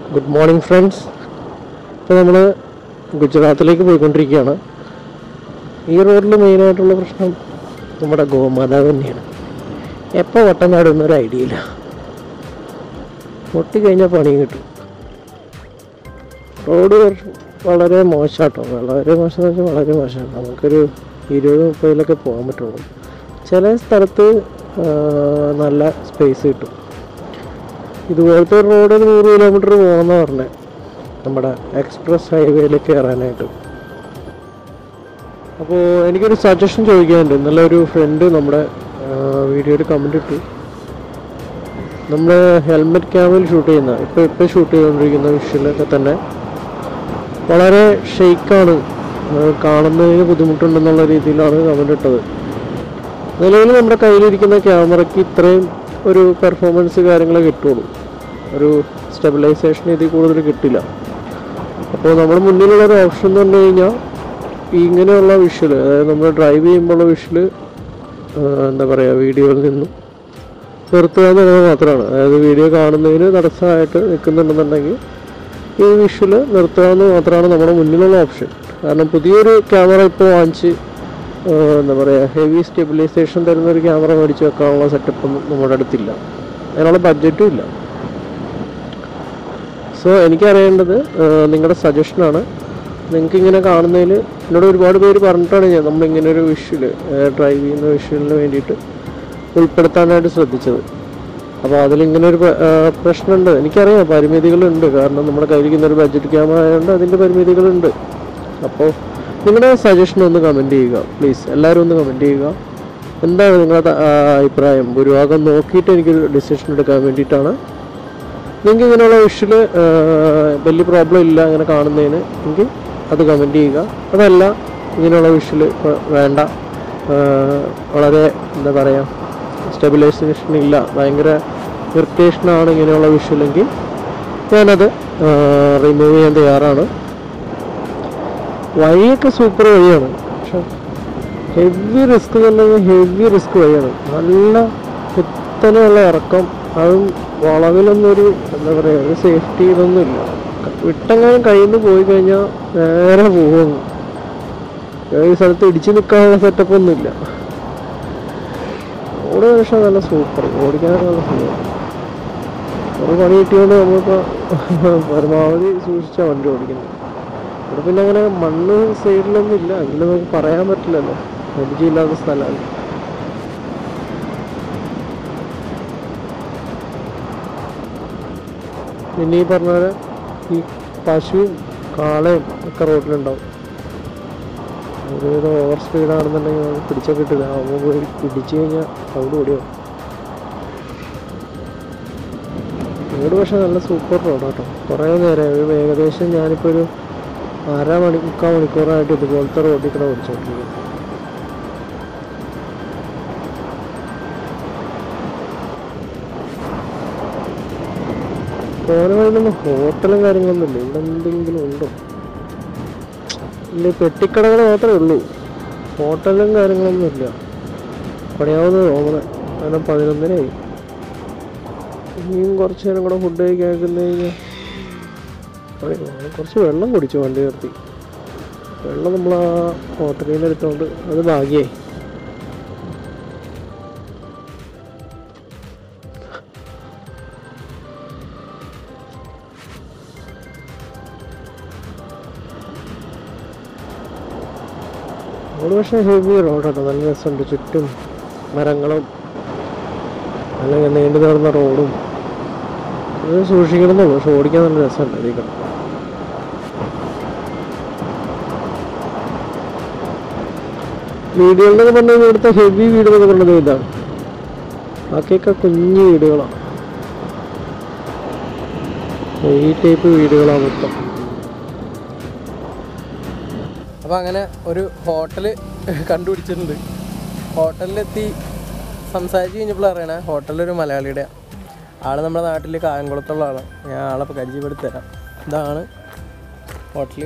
Good morning friends ഇപ്പോൾ നമ്മൾ ഗുജറാത്തിലേക്ക് പോയിക്കൊണ്ടിരിക്കുകയാണ് ഈ റോഡിൽ മെയിനായിട്ടുള്ള പ്രശ്നം നമ്മുടെ ഗോമാതാവ് തന്നെയാണ് എപ്പോൾ വട്ടം ചാടുന്ന ഒരു ഐഡിയ ഇല്ല പൊട്ടിക്കഴിഞ്ഞാൽ പണി കിട്ടും റോഡ് വളരെ മോശമാട്ടോ വളരെ മോശം എന്ന് വെച്ചാൽ വളരെ മോശമാണ് നമുക്കൊരു ഇരുപത് മുപ്പതിലൊക്കെ പോകാൻ പറ്റുള്ളൂ ചില സ്ഥലത്ത് ആ, നല്ല സ്പേസ് കിട്ടും ഇതുപോലത്തെ ഒരു റോഡ് ഒരു നൂറ് കിലോമീറ്റർ പോകണമെന്ന് പറഞ്ഞത് നമ്മുടെ എക്സ്പ്രസ് ഹൈവേയിൽ കയറാനായിട്ട് അപ്പോൾ എനിക്കൊരു സജഷൻ ചോദിക്കാനുണ്ട് ഇന്നലെ ഒരു ഫ്രണ്ട് നമ്മുടെ വീഡിയോയിൽ കമൻറ്റ് ഇട്ടു നമ്മൾ ഹെൽമെറ്റ് ക്യാമിൽ ഷൂട്ട് ചെയ്യുന്ന ഇപ്പോൾ ഇപ്പോൾ ഷൂട്ട് ചെയ്തുകൊണ്ടിരിക്കുന്ന വിഷ്വലൊക്കെ തന്നെ വളരെ ഷെയ്ക്കാണ് കാണുന്നതിന് ബുദ്ധിമുട്ടുണ്ടെന്നുള്ള രീതിയിലാണ് കമൻ്റ് ഇട്ടത് നിലവിൽ നമ്മുടെ കയ്യിലിരിക്കുന്ന ക്യാമറയ്ക്ക് ഇത്രയും ഒരു പെർഫോമൻസ് കാര്യങ്ങൾ കിട്ടുള്ളൂ ഒരു സ്റ്റെബിലൈസേഷൻ ഇതിൽ കൂടുതൽ കിട്ടില്ല അപ്പോൾ നമ്മുടെ മുന്നിലുള്ള ഒരു ഓപ്ഷൻ എന്ന് പറഞ്ഞു കഴിഞ്ഞാൽ ഇങ്ങനെയുള്ള വിഷ്വൽ അതായത് നമ്മൾ ഡ്രൈവ് ചെയ്യുമ്പോഴുള്ള വിഷ്വൽ എന്താ പറയുക വീഡിയോയിൽ നിന്നും നിർത്തുക എന്നുള്ളത് മാത്രമാണ് അതായത് വീഡിയോ കാണുന്നതിന് തടസ്സമായിട്ട് നിൽക്കുന്നുണ്ടെന്നുണ്ടെങ്കിൽ ഈ വിഷ്വൽ നിർത്തുക എന്ന് മാത്രമാണ് നമ്മുടെ മുന്നിലുള്ള ഓപ്ഷൻ കാരണം പുതിയൊരു ക്യാമറ ഇപ്പോൾ വാങ്ങിച്ച് ആ, എന്താ പറയുക ഹെവി സ്റ്റെബിലൈസേഷൻ തരുന്ന ഒരു ക്യാമറ മേടിച്ച് വെക്കാനുള്ള സെറ്റപ്പ് ഒന്നും നമ്മുടെ അടുത്തില്ല അതിനുള്ള ബഡ്ജറ്റും ഇല്ല സോ എനിക്കറിയേണ്ടത് നിങ്ങളുടെ സജഷനാണ് നിങ്ങൾക്ക് ഇങ്ങനെ കാണുന്നതിൽ എന്നോട് ഒരുപാട് പേര് പറഞ്ഞിട്ടാണ് ഞാൻ നമ്മളിങ്ങനെ ഒരു വിഷ്വൽ ഡ്രൈവ് ചെയ്യുന്ന വിഷ്വലിന് വേണ്ടിയിട്ട് ഉൾപ്പെടുത്താനായിട്ട് ശ്രദ്ധിച്ചത് അപ്പോൾ അതിലിങ്ങനെ ഒരു പ്ര- ആ, പ്രശ്നമുണ്ട് എനിക്കറിയാം പരിമിതികളുണ്ട് കാരണം നമ്മുടെ കയ്യിലിരിക്കുന്ന ഒരു ബഡ്ജറ്റ് ക്യാമറ ആയതുകൊണ്ട് അതിൻ്റെ പരിമിതികളുണ്ട് അപ്പോൾ നിങ്ങളുടെ സജഷൻ ഒന്ന് കമൻറ്റ് ചെയ്യുക പ്ലീസ് എല്ലാവരും ഒന്ന് കമൻറ്റ് ചെയ്യുക എന്താണ് നിങ്ങളുടെ ആ, അഭിപ്രായം ഭൂരിഭാഗം നോക്കിയിട്ട് എനിക്കൊരു ഡിസിഷൻ എടുക്കാൻ വേണ്ടിയിട്ടാണ് നിങ്ങൾക്ക് ഇങ്ങനെയുള്ള വിഷ്വൽ വലിയ പ്രോബ്ലം ഇല്ല അങ്ങനെ കാണുന്നതിന് എങ്കിൽ അത് കമൻറ്റ് ചെയ്യുക അതല്ല ഇങ്ങനെയുള്ള വിഷ്വൽ വേണ്ട ആ, വളരെ എന്താ പറയുക സ്റ്റെബിലൈസേഷൻ ഇല്ല ഭയങ്കര ഇറിറ്റേഷനാണ് ഇങ്ങനെയുള്ള വിഷ്വലെങ്കിൽ ഞാനത് റിമൂവ് ചെയ്യാൻ തയ്യാറാണ് വഴിയൊക്കെ സൂപ്പർ വഴിയാണ് പക്ഷെ ഹെവി റിസ്ക് തന്നെ ഹെവി റിസ്ക് വഴിയാണ് നല്ല കുത്തനെയുള്ള ഇറക്കം അതും വളവിലൊന്നും ഒരു എന്താ പറയുക ഒരു സേഫ്റ്റി ഇതൊന്നുമില്ല വിട്ടെങ്ങാനും കയ്യിൽ നിന്ന് പോയി കഴിഞ്ഞാൽ നേരെ പോകുന്നു ഈ സ്ഥലത്ത് ഇടിച്ചു നിൽക്കാനുള്ള സെറ്റപ്പ് ഒന്നുമില്ല റോഡ് പക്ഷേ നല്ല സൂപ്പർ ഓടിക്കാനൊക്കെ നല്ല സുഖം ഒരു പണി കിട്ടിയോണ്ട് നമ്മളിപ്പോൾ പരമാവധി സൂക്ഷിച്ചാണ് വണ്ടി ഓടിക്കുന്നത് ഇവിടെ പിന്നെ അങ്ങനെ മണ്ണ് സൈഡിലൊന്നും ഇല്ല എങ്കിലും നമുക്ക് പറയാൻ പറ്റില്ലല്ലോ പരിചയമില്ലാത്ത സ്ഥലമാണ് പിന്നെ ഈ പറഞ്ഞ പോലെ ഈ പശുവും കാളയും ഒക്കെ റോഡിലുണ്ടാവും ഒരുവിധം ഓവർ സ്പീഡാണെന്നുണ്ടെങ്കിൽ നമുക്ക് പിടിച്ചൊക്കെ കിട്ടില്ല അപ്പോൾ പോയി പിടിച്ചു കഴിഞ്ഞാൽ അവിടെ ഓടിയോ റോഡ് പക്ഷെ നല്ല സൂപ്പർ റോഡാട്ടോ കുറേ നേരം ഒരു ഏകദേശം ഞാനിപ്പോൾ ഒരു അര മണി മുക്കാൽ മണിക്കൂറായിട്ട് ഇതുപോലത്തെ റോഡിൽ കൂടെ ഓടിച്ചോണ്ടിരിക്കും പോന വഴിയിലൊന്നും ഹോട്ടലും കാര്യങ്ങളൊന്നും ഇല്ല ഇവിടെ എന്തെങ്കിലും ഉണ്ടോ ഇല്ല പെട്ടിക്കടകൾ മാത്രമേ ഉള്ളൂ ഹോട്ടലും കാര്യങ്ങളൊന്നും ഇല്ല പണിയാവുന്നത് തോന്നണേ കാരണം പതിനൊന്നരയായി ഇനിയും കുറച്ച് നേരം കൂടെ ഫുഡ് കഴിക്കാൻ കഴിഞ്ഞാൽ കുറച്ച് വെള്ളം കുടിച്ചു വണ്ടി നിർത്തി വെള്ളം നമ്മൾ ആ ഹോട്ടലിൽ നിന്ന് എടുത്തോണ്ട് അത് ഭാഗ്യമായി റോഡ് പക്ഷേ ഹെവി റോഡാണ് നല്ല രസമുണ്ട് ചുറ്റും മരങ്ങളും അല്ലെങ്കിൽ നീണ്ടു നടന്ന റോഡും അത് സൂക്ഷിക്കണമെന്നുള്ളൂ പക്ഷെ ഓടിക്കാൻ നല്ല രസമുണ്ട് ഇതിൽ കൂടെ. വീടുകളിലൊക്കെ പറഞ്ഞാൽ ഇവിടുത്തെ ഹെവി വീട് എന്നൊക്കെ പറഞ്ഞത് ഇതാണ് ബാക്കിയൊക്കെ കുഞ്ഞു വീടുകളാണ് ഈ ടൈപ്പ് വീടുകളാണ് മൊത്തം അപ്പോൾ അങ്ങനെ ഒരു ഹോട്ടൽ കണ്ടുപിടിച്ചിട്ടുണ്ട് ഹോട്ടലിലെത്തി സംസാരിച്ച് കഴിഞ്ഞപ്പോൾ അറിയണേ ഹോട്ടലൊരു മലയാളിയുടെ ആള് നമ്മുടെ നാട്ടിൽ കായംകുളത്തുള്ള ആളാണ് ഞാൻ ആളെ പരിചയപ്പെടുത്തി തരാം ഇതാണ് ഹോട്ടൽ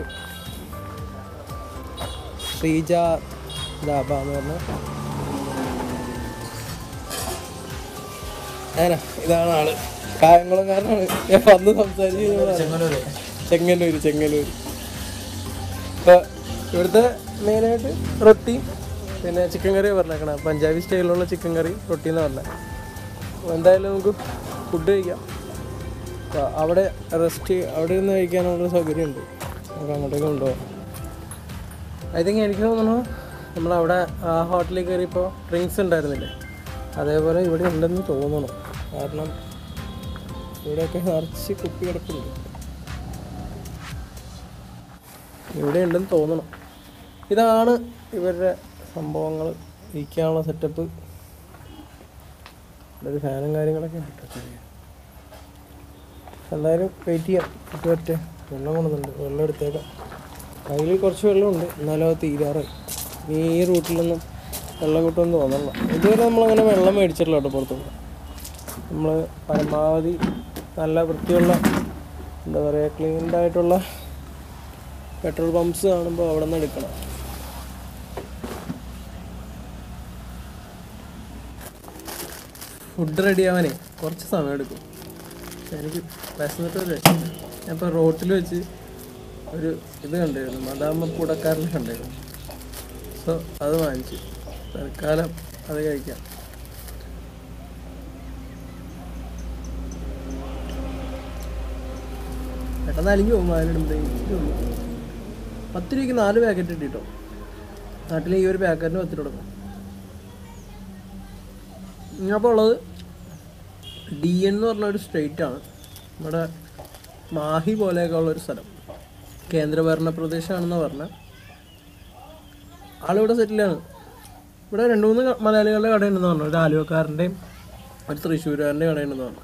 ശ്രീജ ധാബ എന്ന് പറഞ്ഞ അങ്ങനെ ഇതാണ് ആള് കായംകുളംകാരനാണ് ഞാൻ വന്ന് സംസാരിച്ച് കഴിഞ്ഞപ്പോഴാണ് ചെങ്ങന്നൂര് ചെങ്ങന്നൂര് ഇപ്പൊ ഇവിടുത്തെ മെയിനായിട്ട് റൊട്ടി പിന്നെ ചിക്കൻ കറി പറഞ്ഞേക്കണം പഞ്ചാബി സ്റ്റൈലിലുള്ള ചിക്കൻ കറി റൊട്ടി എന്ന് പറഞ്ഞത് അപ്പോൾ എന്തായാലും നമുക്ക് ഫുഡ് കഴിക്കാം അപ്പോൾ അവിടെ റെസ്റ്റ് അവിടെ ഇരുന്ന് കഴിക്കാനുള്ള സൗകര്യമുണ്ട് നമുക്ക് അങ്ങോട്ടേക്ക് കൊണ്ടുപോകാം ഐ തിങ്ക് എനിക്ക് തോന്നുന്നു നമ്മളവിടെ ആ ഹോട്ടലിൽ കയറിയപ്പോൾ ഡ്രിങ്ക്സ് ഉണ്ടായിരുന്നില്ലേ അതേപോലെ ഇവിടെ ഉണ്ടെന്ന് തോന്നണം കാരണം ഇവിടെയൊക്കെ നിറച്ച് കുപ്പി കിടക്കുന്നുണ്ട് ഇവിടെ ഉണ്ടെന്ന് തോന്നണം ഇതാണ് ഇവരുടെ സംഭവങ്ങൾ ഇരിക്കാനുള്ള സെറ്റപ്പ് ഇവിടെ ഒരു ഫാനും കാര്യങ്ങളൊക്കെ ഉണ്ട് കേട്ടോ ചെറിയ. എന്തായാലും വെയിറ്റ് ചെയ്യാം ഇത് പറ്റേ വെള്ളം കൊണ്ടുവന്നുണ്ട് വെള്ളം എടുത്തേക്കാം കയ്യിൽ കുറച്ച് വെള്ളമുണ്ട് എന്നാലും അത് തീരാറായി ഈ റൂട്ടിലൊന്നും വെള്ളം കിട്ടുമെന്ന് തോന്നണില്ല ഇതുവരെ നമ്മളങ്ങനെ വെള്ളം മേടിച്ചിട്ടില്ല കേട്ടോ പുറത്തുനിന്ന് നമ്മൾ പരമാവധി നല്ല വൃത്തിയുള്ള എന്താ പറയുക ക്ലീൻഡ് ആയിട്ടുള്ള പെട്രോൾ പമ്പ്സ് കാണുമ്പോൾ അവിടെ നിന്ന് എടുക്കണം ഫുഡ് റെഡി ആവാനേ കുറച്ച് സമയം എടുക്കും എനിക്ക് വിശന്നിട്ട് ഒരു രക്ഷയില്ല ഞാൻ ഇപ്പോൾ റോട്ടിൽ വെച്ച് ഒരു ഇത് കണ്ടായിരുന്നു മദാമ കൂടക്കാരനെ കണ്ടായിരുന്നു സോ അത് വാങ്ങിച്ചു തൽക്കാലം അത് കഴിക്കാം പെട്ടെന്ന് അലിഞ്ഞു പോകും അതിനിടുമ്പോഴത്തേക്കും പത്ത് രൂപയ്ക്ക് നാല് പാക്കറ്റ് കിട്ടിട്ടോ നാട്ടിലെ ഈ ഒരു പാക്കറ്റിന് പത്ത് രൂപ കൊടുക്കും അപ്പോൾ ഉള്ളത് ഡി എൻ എന്ന് പറഞ്ഞ ഒരു സ്റ്റേറ്റ് ആണ് നമ്മുടെ മാഹി പോലെയൊക്കെ ഉള്ള ഒരു സ്ഥലം കേന്ദ്രഭരണ പ്രദേശമാണെന്ന് പറഞ്ഞ ആളിവിടെ സെറ്റിലാണ് ഇവിടെ രണ്ട് മൂന്ന് ക- മലയാളികളുടെ കടയുണ്ടെന്ന് പറഞ്ഞു ഒരു ആലുവക്കാരൻ്റെയും ഒരു തൃശ്ശൂരുകാരൻ്റെയും കടയുണ്ടെന്ന് പറഞ്ഞു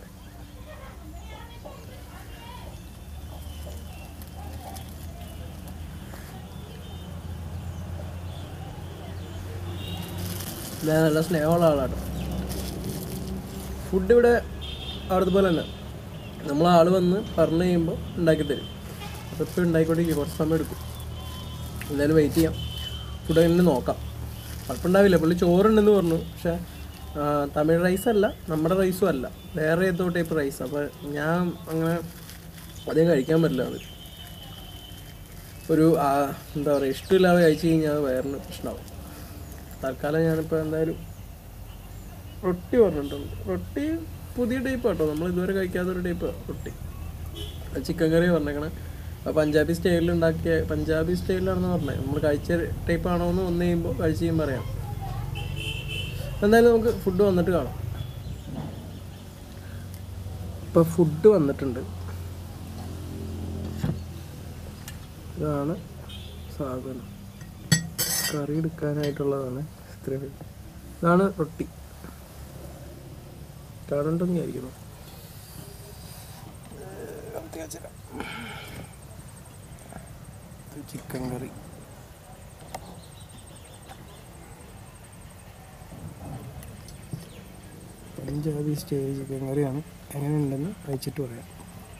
ഞാൻ നല്ല സ്നേഹമുള്ള ആളാട്ടോ ഫുഡ് ഇവിടെ അവിടുത്തെ പോലെ തന്നെ നമ്മൾ ആൾ വന്ന് പറഞ്ഞു കഴിയുമ്പോൾ ഉണ്ടാക്കി തരും അപ്പോൾ ഇപ്പോൾ ഉണ്ടാക്കിക്കൊണ്ടിരിക്കും കുറച്ച് സമയം എടുക്കും എന്തായാലും വെയിറ്റ് ചെയ്യാം ഫുഡ് തന്നെ നോക്കാം കുഴപ്പമുണ്ടാവില്ല പുള്ളി ചോറുണ്ടെന്ന് പറഞ്ഞു പക്ഷേ ആ, തമിഴ് റൈസ് അല്ല നമ്മുടെ റൈസും അല്ല വേറെ ഏതോ ടൈപ്പ് റൈസ് അപ്പോൾ ഞാൻ അങ്ങനെ അധികം കഴിക്കാൻ പറ്റില്ല അത് ഒരു ആ, എന്താ പറയുക ഇഷ്ടമില്ലാതെ കഴിച്ച് കഴിഞ്ഞാൽ അത് വയറിന് പ്രശ്നമാവും തൽക്കാലം ഞാനിപ്പോൾ എന്തായാലും റൊട്ടി പറഞ്ഞിട്ടുണ്ട് റൊട്ടി പുതിയ ടൈപ്പ് കേട്ടോ നമ്മൾ ഇതുവരെ കഴിക്കാത്തൊരു ടൈപ്പ് റൊട്ടി ചിക്കൻ കറി പറഞ്ഞേക്കണേ അത് പഞ്ചാബി സ്റ്റൈലിൽ ഉണ്ടാക്കിയ പഞ്ചാബി സ്റ്റൈലിലാണെന്ന് പറഞ്ഞത് നമ്മൾ കഴിച്ച ടൈപ്പ് ആണോ എന്ന് വന്നു കഴിയുമ്പോൾ കഴിച്ച് കഴിയുമ്പോൾ പറയാം എന്തായാലും നമുക്ക് ഫുഡ് വന്നിട്ട് കാണാം ഇപ്പോൾ ഫുഡ് വന്നിട്ടുണ്ട് ഇതാണ് സാധനം കറി എടുക്കാനായിട്ടുള്ളതാണ് ഇത്രയും ഇതാണ് റൊട്ടി കാണണ്ടെന്ന് വിചാരിക്കുന്നു chicken curry Punjabi style chicken കറിയാണ് എങ്ങനെയുണ്ടെന്ന് കഴിച്ചിട്ട് പറയാം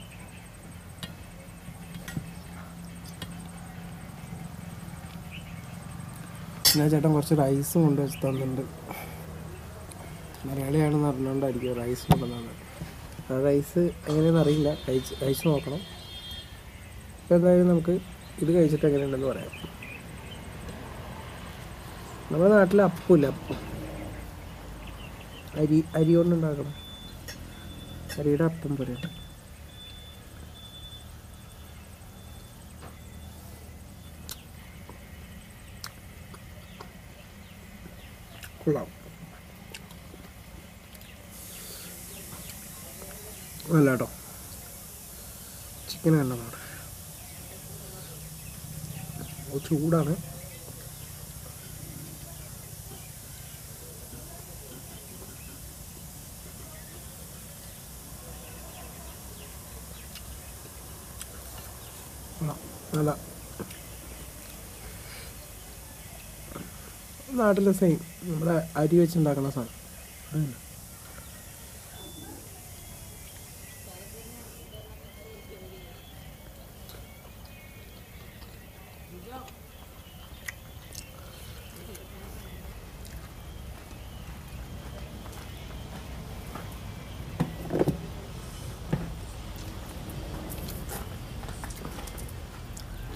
പിന്നെ ചേട്ടൻ കുറച്ച് റൈസും കൊണ്ട് വെച്ച് തന്നിട്ടുണ്ട് മലയാളിയാണെന്ന് അറിഞ്ഞുകൊണ്ടായിരിക്കും റൈസ് കൊണ്ടുവന്നത് ആ റൈസ് എങ്ങനെയാണെന്ന് അറിയില്ല കഴിച്ച് കഴിച്ച് നോക്കണം അപ്പോൾ എന്തായാലും നമുക്ക് ഇത് കഴിച്ചിട്ട് എങ്ങനെയുണ്ടെന്ന് പറയാം നമ്മുടെ നാട്ടിൽ അപ്പമില്ല അപ്പം അരി അരി കൊണ്ടുണ്ടാക്കണം അരിയുടെ അപ്പം പറയാം കൊള്ളാം അല്ല കേട്ടോ ചിക്കൻ കണ്ടതാണ് ചൂടാണ് കൊള്ളാം. നല്ല നാട്ടിലെ സെയിം നമ്മുടെ അരി വെച്ചുണ്ടാക്കുന്ന സാധനം അതന്നെ.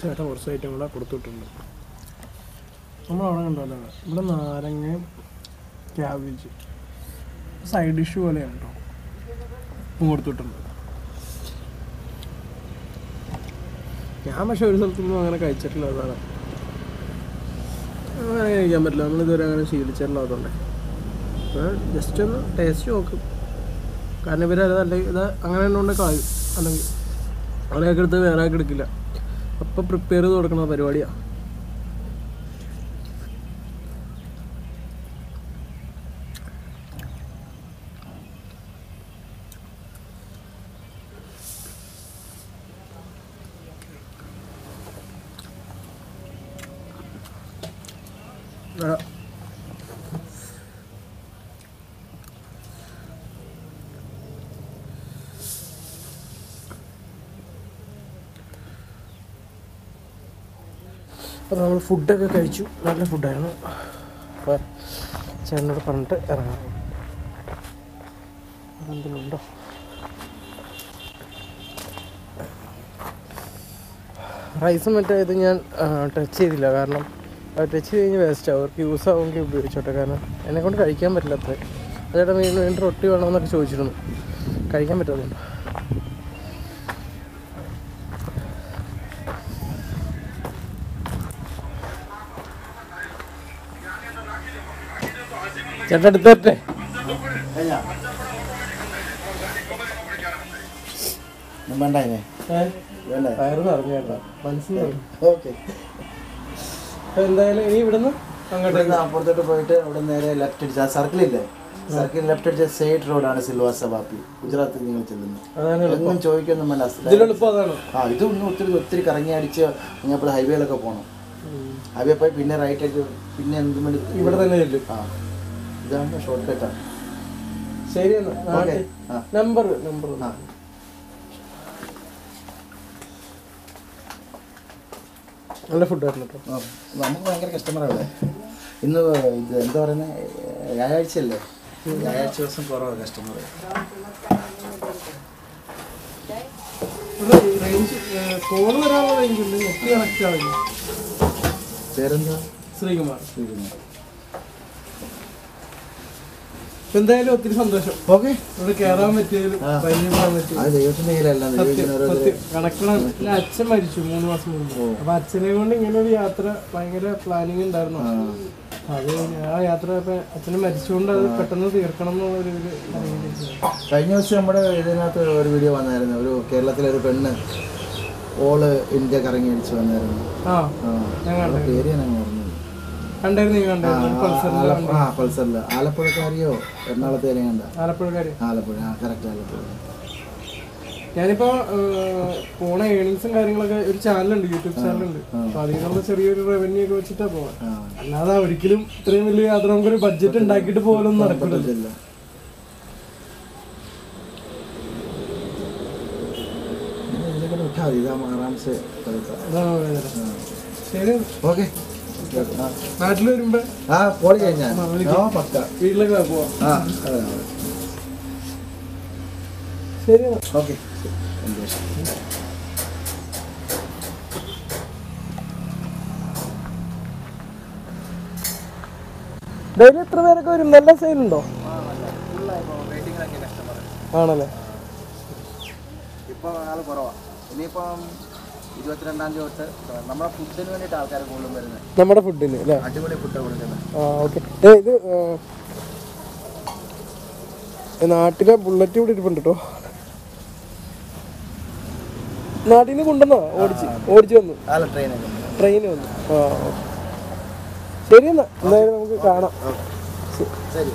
ചേട്ടൻ കുറച്ച് ഐറ്റം കൂടെ കൊടുത്തിട്ടുണ്ട് നമ്മളവിടെ കണ്ടല്ലോ ഇവിടെ നാരങ്ങയും ക്യാബേജ് സൈഡ് ഡിഷ് പോലെയാണ് കേട്ടോ ഉപ്പും കൊടുത്തിട്ടുണ്ട് ഞാൻ പക്ഷെ ഒരു സ്ഥലത്തൊന്നും അങ്ങനെ കഴിച്ചിട്ടില്ല അതാണ് അങ്ങനെ കഴിക്കാൻ പറ്റില്ല നമ്മളിതുവരെ അങ്ങനെ ശീലിച്ചിട്ടില്ലാത്തതുകൊണ്ട് ജസ്റ്റ് ഒന്ന് ടേസ്റ്റ് നോക്കും കാരണം ഇവരത് അല്ലെങ്കിൽ ഇത് അങ്ങനെ തന്നെ കൊണ്ട് കളയും അല്ലെങ്കിൽ ഒരാൾക്ക് എടുത്ത് വേറെ ആൾക്ക് എടുക്കില്ല അപ്പം പ്രിപ്പയർ ചെയ്ത് കൊടുക്കണ പരിപാടിയാണ് ആ. അപ്പോൾ നമ്മൾ ഫുഡൊക്കെ കഴിച്ചു നല്ല ഫുഡായിരുന്നു അപ്പോൾ ചേട്ടനോട് പറഞ്ഞിട്ട് ഇറങ്ങാം എന്തെങ്കിലും ഉണ്ടോ റൈസും മറ്റേ ഇത് ഞാൻ ടച്ച് ചെയ്തില്ല കാരണം ടച്ച് ചെയ്ത് കഴിഞ്ഞ് വേസ്റ്റ് ആവും അവർക്ക് യൂസ് ആവുമെങ്കിൽ ഉപയോഗിച്ചോട്ടെ കാരണം എന്നെ കൊണ്ട് കഴിക്കാൻ പറ്റില്ല അത്ര അതേട്ടാ വീണ്ടും വീണ്ടും റൊട്ടി വേണമെന്നൊക്കെ ചോദിച്ചിരുന്നു കഴിക്കാൻ പറ്റുന്നുണ്ട് ചേട്ടാ എടുത്തേ വേണ്ടേ വേണ്ടേ വയറ് നിറഞ്ഞു ചേട്ടാ മനസ്സിലായി ഓക്കെ അപ്പോൾ എന്തായാലും ഇനി ഇവിടുന്ന് അങ്ങോട്ടേക്ക് ഇവിടുന്ന് അപ്പുറത്തോട്ട് പോയിട്ട് അവിടെ നേരെ ലെഫ്റ്റ് അടിച്ച് ആ സർക്കിളില്ലേ സർക്കിൾ ലെഫ്റ്റ് അടിച്ച സൈഡ് റോഡാണ് സിൽവാസ ബാപ്പി ഗുജറാത്തിൽ നിങ്ങൾ ചെല്ലുന്നത് അതാണ് എളുപ്പം ഒന്നും ചോദിക്കൊന്നും വേണ്ട ഇതിലെളുപ്പം അതാണ് ആ ഇത് ഒന്നും ഒത്തിരി ഒത്തിരി കറങ്ങി അടിച്ച് ഞങ്ങൾ ഹൈവേയിലൊക്കെ പോകണം ഹൈവേ പോയി പിന്നെ റൈറ്റ് അടിച്ച് പിന്നെ എന്തും വേണ്ടി ഇവിടെ തന്നെ ചെല്ലും ആ ഇതാണ് ഷോർട്ട് കട്ടാണ് ശരി എന്നാ ഓക്കെ ആ നമ്പർ നമ്പർ ആ നല്ല ഫുഡായിരുന്നു കേട്ടോ ആ, നമുക്ക് ഭയങ്കര കസ്റ്റമറാണ് ഇന്ന് ഇത് എന്താ പറയുന്നത് വ്യാഴാഴ്ച അല്ലേ വ്യാഴാഴ്ച ദിവസം കുറവാണ് കസ്റ്റമർ റേഞ്ച് ഫോൺ വരാനുള്ള റേഞ്ച് ഉണ്ട് നെറ്റ് കണക്ട് ആവില്ല പേരെന്താ ശ്രീകുമാർ ശ്രീകുമാർ ഇപ്പൊ എന്തായാലും ഒത്തിരി സന്തോഷം ഓക്കെ ഇവിടെ കയറാൻ പറ്റിയതിലും ആ. പരിചയപ്പെടാൻ പറ്റി അത് ദൈവത്തിന്റെ കയ്യിലല്ല ദൈവത്തിന് ഓരോ കണക്കണം അച്ഛൻ മരിച്ചു മൂന്ന് മാസം മുമ്പ് ഓ. അപ്പൊ അച്ഛനെ കൊണ്ട് ഇങ്ങനെ ഒരു യാത്ര ഭയങ്കര പ്ലാനിങ് ഉണ്ടായിരുന്നു ആ, അത് ആ യാത്ര ഇപ്പൊ അച്ഛന് മരിച്ചുകൊണ്ട് അത് പെട്ടെന്ന് തീർക്കണം എന്നുള്ള ഒരു ഇത് അറിയില്ല കഴിഞ്ഞ ദിവസം നമ്മുടെ ഇതിനകത്ത് ഒരു വീഡിയോ വന്നായിരുന്നു ഒരു കേരളത്തിലെ ഒരു പെണ്ണ് ഓള് ഇന്ത്യ കറങ്ങി അടിച്ച് വന്നായിരുന്നു ആ ആ ഞാൻ അവളുടെ പേര് ഞാൻ അങ്ങ് ഓർമ്മയില്ല. കണ്ടായിരുന്നു നീ ആ, കണ്ടായിരുന്നു പൾസറിൽ ആലപ്പുഴ ആ പൾസറിൽ ആലപ്പുഴക്കാരിയോ എറണാകുളത്തേരെയും കണ്ട ആലപ്പുഴക്കാര് ആലപ്പുഴ ആ കറക്റ്റ് ആലപ്പുഴ ഞാനിപ്പോ ഏഹ്, പോണ ഏണിങ്സും കാര്യങ്ങളൊക്കെ ഒരു ചാനലുണ്ട് യൂട്യൂബ് ചാനലുണ്ട് അപ്പൊ അതിൽ നിന്നുള്ള ചെറിയൊരു റവന്യൂ ഒക്കെ വെച്ചിട്ടാ പോവാൻ ആ അല്ലാതെ ഒരിക്കലും ഇത്രയും വലിയ യാത്ര നമുക്കൊരു ബഡ്ജറ്റ് ഉണ്ടാക്കിയിട്ട് പോലൊന്നും നടക്കില്ല പറ്റത്തില്ല ഇതിലൊക്കെ വിട്ടാൽ മതി ഇതാ ആറാംസെ കളിക്കാം അതാണ് പറയുന്നത് ശരി ഓക്കെ ആ നാട്ടിൽ വരുമ്പോ ആ പോളി കഴിഞ്ഞാൽ ആ പക്ക വീട്ടിലൊക്കെ പോവാം ആ അതെ അതെ ശരി എന്നാ. ഓക്കെ സന്തോഷം ഡെയിലി എത്ര പേരൊക്കെ വരും നല്ല സെയിലുണ്ടോ ആണല്ലേ ഇപ്പോൾ ആൾ കുറവാണ് ഇനിയിപ്പം ഇരുപത്തിരണ്ടാം തീയതി തൊട്ട് നമ്മുടെ ഫുഡിന് വേണ്ടിയിട്ട് ആൾക്കാർ കൂടുതലും വരുന്നത് നമ്മുടെ ഫുഡിന് അല്ലേ അടിപൊളി ഫുഡാണ് കൊടുക്കുന്നത് ആ ഓക്കെ ഇത് ആ, ഏ, നാട്ടിലെ ബുള്ളറ്റ് ഇവിടെ ഇരിപ്പുണ്ട് കേട്ടോ നാട്ടിൽ നിന്ന് കൊണ്ടുവന്നാ ഓടിച്ച് ഓടിച്ച് വന്നു ആളെ ട്രെയിനൊക്കെ ഉണ്ട് ട്രെയിൻ വന്നു ആ ഓക്കെ. ശരി എന്നാ എന്തായാലും നമുക്ക് കാണാം ശരി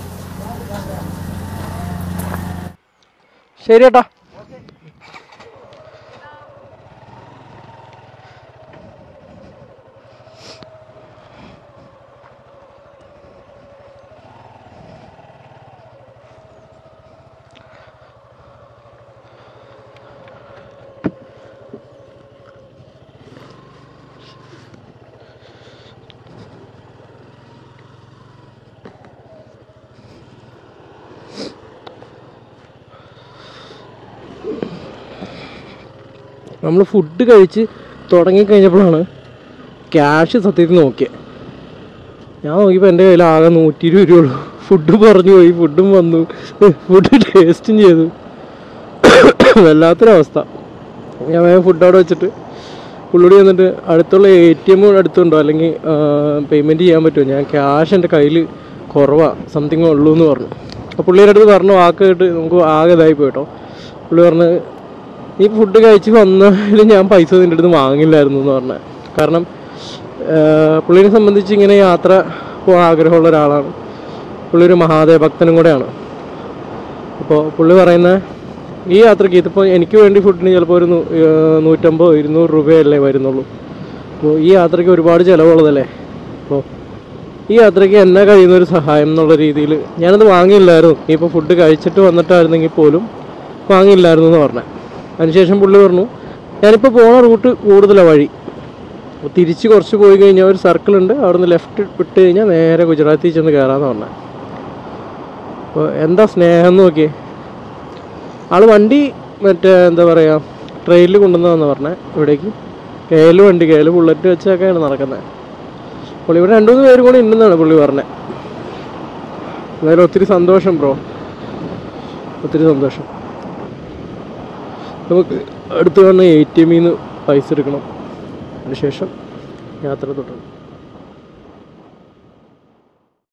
ശരി ഏട്ടാ നമ്മൾ ഫുഡ് കഴിച്ച് തുടങ്ങിക്കഴിഞ്ഞപ്പോഴാണ് ക്യാഷ് സത്യത്തിൽ നോക്കിയത് ഞാൻ നോക്കിയപ്പോൾ എൻ്റെ കയ്യിൽ ആകെ നൂറ്റി ഇരുപത് രൂപ ഉള്ളൂ ഫുഡ് പറഞ്ഞു പോയി ഫുഡും വന്നു ഫുഡ് ടേസ്റ്റും ചെയ്തു വല്ലാത്തൊരവസ്ഥ ഞാൻ വേഗം ഫുഡ് അവിടെ വെച്ചിട്ട് പുള്ളിയോട് ചെന്നിട്ട് അടുത്തുള്ള എ ടി എം അടുത്തുണ്ടോ അല്ലെങ്കിൽ പേയ്മെൻറ്റ് ചെയ്യാൻ പറ്റുമോ ഞാൻ ക്യാഷ് എൻ്റെ കയ്യിൽ കുറവാണ് സംതിങ് ഉള്ളൂ എന്ന് പറഞ്ഞു അപ്പോൾ പുള്ളിയുടെ അടുത്ത് പറഞ്ഞു വാക്ക് കേട്ട് നമുക്ക് ആകെ ഇതായി പോയിട്ടോ പുള്ളി പറഞ്ഞ് നീ ഫുഡ് കഴിച്ച് വന്നാലും ഞാൻ പൈസ നിൻ്റെ അടുത്ത് വാങ്ങില്ലായിരുന്നു എന്ന് പറഞ്ഞത് കാരണം ആഹ് പുള്ളിനെ സംബന്ധിച്ച് ഇങ്ങനെ യാത്ര പോകാൻ ആഗ്രഹമുള്ള ഒരാളാണ് പുള്ളി ഒരു മഹാദേവ ഭക്തനും കൂടെയാണ് അപ്പോൾ പുള്ളി പറയുന്ന ഈ യാത്രയ്ക്ക് ഇതിപ്പോൾ എനിക്ക് വേണ്ടി ഫുഡിന് ചിലപ്പോൾ ഒരു നൂ- ആഹ് നൂറ്റമ്പതോ ഇരുന്നൂറ് രൂപയല്ലേ വരുന്നുള്ളൂ അപ്പോൾ ഈ യാത്രയ്ക്ക് ഒരുപാട് ചിലവുള്ളതല്ലേ അപ്പോൾ ഈ യാത്രയ്ക്ക് എന്നെ കഴിയുന്ന ഒരു സഹായം എന്നുള്ള രീതിയിൽ ഞാനത് വാങ്ങിയില്ലായിരുന്നു നീ ഇപ്പോൾ ഫുഡ് കഴിച്ചിട്ട് വന്നിട്ടായിരുന്നെങ്കിൽ പോലും വാങ്ങിയില്ലായിരുന്നു എന്ന് പറഞ്ഞത് അതിനുശേഷം പുള്ളി പറഞ്ഞു ഞാനിപ്പോൾ പോണ റൂട്ട് കൂടുതലാണ് വഴി അപ്പോൾ തിരിച്ച് കുറച്ച് പോയി കഴിഞ്ഞാൽ ഒരു സർക്കിൾ ഉണ്ട് അവിടെ നിന്ന് ലെഫ്റ്റ് വിട്ട് കഴിഞ്ഞാൽ നേരെ ഗുജറാത്തിൽ ചെന്ന് കയറാമെന്ന് പറഞ്ഞത് അപ്പോൾ എന്താ സ്നേഹം എന്ന് നോക്കിയേ ആള് വണ്ടി മറ്റേ എന്താ പറയുക ട്രെയിനിൽ കൊണ്ടുവന്നതെന്ന് പറഞ്ഞത് ഇവിടേക്ക് കെയിൽ വണ്ടി കെയിൽ ബുള്ളറ്റ് വെച്ചൊക്കെയാണ് നടക്കുന്നത് പുള്ളി ഇവിടെ രണ്ടു മൂന്ന് പേരും കൂടി ഉണ്ടെന്നാണ് പുള്ളി പറഞ്ഞത് എന്തായാലും ഒത്തിരി സന്തോഷം ബ്രോ ഒത്തിരി സന്തോഷം നമുക്ക് അടുത്ത് കാണുന്ന എ ടി എമ്മിൽ നിന്ന് പൈസ എടുക്കണം അതിനുശേഷം യാത്ര തുടരും